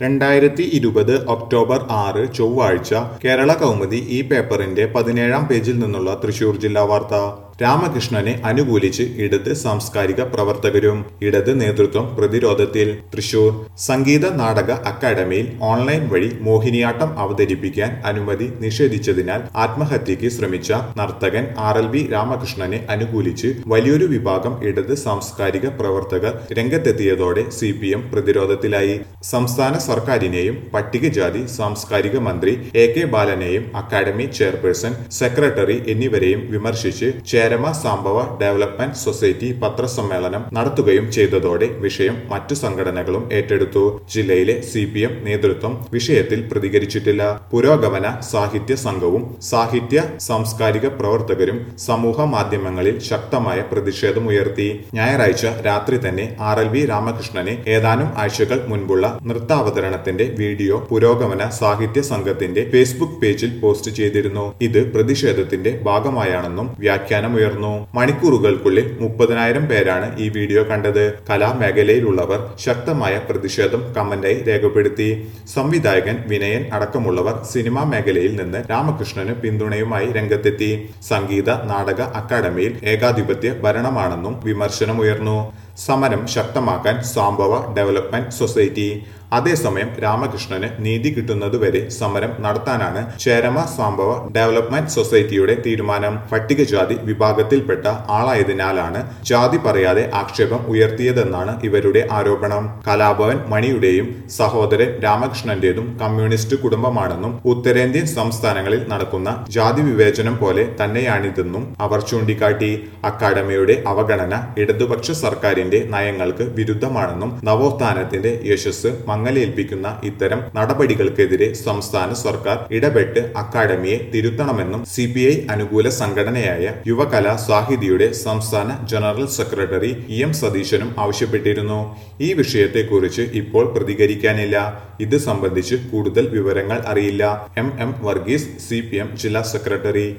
രണ്ടായിരത്തി ഇരുപത് ഒക്ടോബർ ആറ് ചൊവ്വാഴ്ച കേരള കൗമുദി ഈ പേപ്പറിന്റെ പതിനേഴാം പേജിൽ നിന്നുള്ള തൃശൂർ ജില്ലാ വാർത്ത രാമകൃഷ്ണനെ അനുകൂലിച്ച് ഇടത് സാംസ്കാരിക പ്രവർത്തകരും ഇടത് നേതൃത്വം പ്രതിരോധത്തിൽ തൃശൂർ സംഗീത നാടക അക്കാദമിയിൽ ഓൺലൈൻ വഴി മോഹിനിയാട്ടം അവതരിപ്പിക്കാൻ അനുമതി നിഷേധിച്ചതിനാൽ ആത്മഹത്യയ്ക്ക് ശ്രമിച്ച നർത്തകൻ ആർ എൽ വി രാമകൃഷ്ണനെ അനുകൂലിച്ച് വലിയൊരു വിഭാഗം ഇടത് സാംസ്കാരിക പ്രവർത്തകർ രംഗത്തെത്തിയതോടെ സി പി എം പ്രതിരോധത്തിലായി സംസ്ഥാന സർക്കാരിനെയും പട്ടികജാതി സാംസ്കാരിക മന്ത്രി എ കെ ബാലനെയും അക്കാദമി ചെയർപേഴ്സൺ സെക്രട്ടറി എന്നിവരെയും വിമർശിച്ച് ചേരമ സംഭവ ഡെവലപ്മെന്റ് സൊസൈറ്റി പത്രസമ്മേളനം നടത്തുകയും ചെയ്തതോടെ വിഷയം മറ്റു സംഘടനകളും ഏറ്റെടുത്തു ജില്ലയിലെ സി പി എം നേതൃത്വം വിഷയത്തിൽ പ്രതികരിച്ചിട്ടില്ല പുരോഗമന സാഹിത്യ സംഘവും സാഹിത്യ സാംസ്കാരിക പ്രവർത്തകരും സമൂഹ മാധ്യമങ്ങളിൽ ശക്തമായ പ്രതിഷേധമുയർത്തി ഞായറാഴ്ച രാത്രി തന്നെ ആർ എൽ വി രാമകൃഷ്ണനെ ഏതാനും ആഴ്ചകൾ മുൻപുള്ള നൃത്താവതരണത്തിന്റെ വീഡിയോ പുരോഗമന സാഹിത്യ സംഘത്തിന്റെ ഫേസ്ബുക്ക് പേജിൽ പോസ്റ്റ് ചെയ്തിരുന്നു ഇത് പ്രതിഷേധത്തിന്റെ ഭാഗമായാണെന്നും വ്യാഖ്യാനമുയർന്നു മണിക്കൂറുകൾക്കുള്ളിൽ മുപ്പതിനായിരം പേരാണ് ഈ വീഡിയോ കണ്ടത് കലാമേഖലയിലുള്ളവർ ശക്തമായ പ്രതിഷേധം കമന്റായി രേഖപ്പെടുത്തി സംവിധായകൻ വിനയൻ അടക്കമുള്ളവർ സിനിമാ മേഖലയിൽ നിന്ന് രാമകൃഷ്ണന് പിന്തുണയുമായി രംഗത്തെത്തി സംഗീത നാടക അക്കാദമിയിൽ ഏകാധിപത്യ ഭരണമാണെന്നും വിമർശനമുയർന്നു സമരം ശക്തമാക്കാൻ സംഭവ ഡെവലപ്മെന്റ് സൊസൈറ്റി അതേസമയം രാമകൃഷ്ണന് നീതി കിട്ടുന്നതുവരെ സമരം നടത്താനാണ് ചേരമ സംഭവ ഡെവലപ്മെന്റ് സൊസൈറ്റിയുടെ തീരുമാനം പട്ടികജാതി വിഭാഗത്തിൽപ്പെട്ട ആളായതിനാലാണ് ജാതി പറയാതെ ആക്ഷേപം ഉയർത്തിയതെന്നാണ് ഇവരുടെ ആരോപണം കലാഭവൻ മണിയുടെയും സഹോദരൻ രാമകൃഷ്ണന്റേതും കമ്മ്യൂണിസ്റ്റ് കുടുംബമാണെന്നും ഉത്തരേന്ത്യൻ സംസ്ഥാനങ്ങളിൽ നടക്കുന്ന ജാതി വിവേചനം പോലെ തന്നെയാണിതെന്നും അവർ ചൂണ്ടിക്കാട്ടി അക്കാദമിയുടെ അവഗണന ഇടതുപക്ഷ സർക്കാരിന്റെ നയങ്ങൾക്ക് വിരുദ്ധമാണെന്നും നവോത്ഥാനത്തിന്റെ യശസ് മങ്ങലേൽപ്പിക്കുന്ന ഇത്തരം നടപടികൾക്കെതിരെ സംസ്ഥാന സർക്കാർ ഇടപെട്ട് അക്കാദമിയെ തിരുത്തണമെന്നും സി പി ഐ അനുകൂല സംഘടനയായ യുവകലാ സാഹിതിയുടെ സംസ്ഥാന ജനറൽ സെക്രട്ടറി ഇ എം സതീശനും ആവശ്യപ്പെട്ടിരുന്നു ഈ വിഷയത്തെക്കുറിച്ച് ഇപ്പോൾ പ്രതികരിക്കാനില്ല ഇത് സംബന്ധിച്ച് കൂടുതൽ വിവരങ്ങൾ അറിയില്ല എം എം വർഗീസ് സി ജില്ലാ സെക്രട്ടറി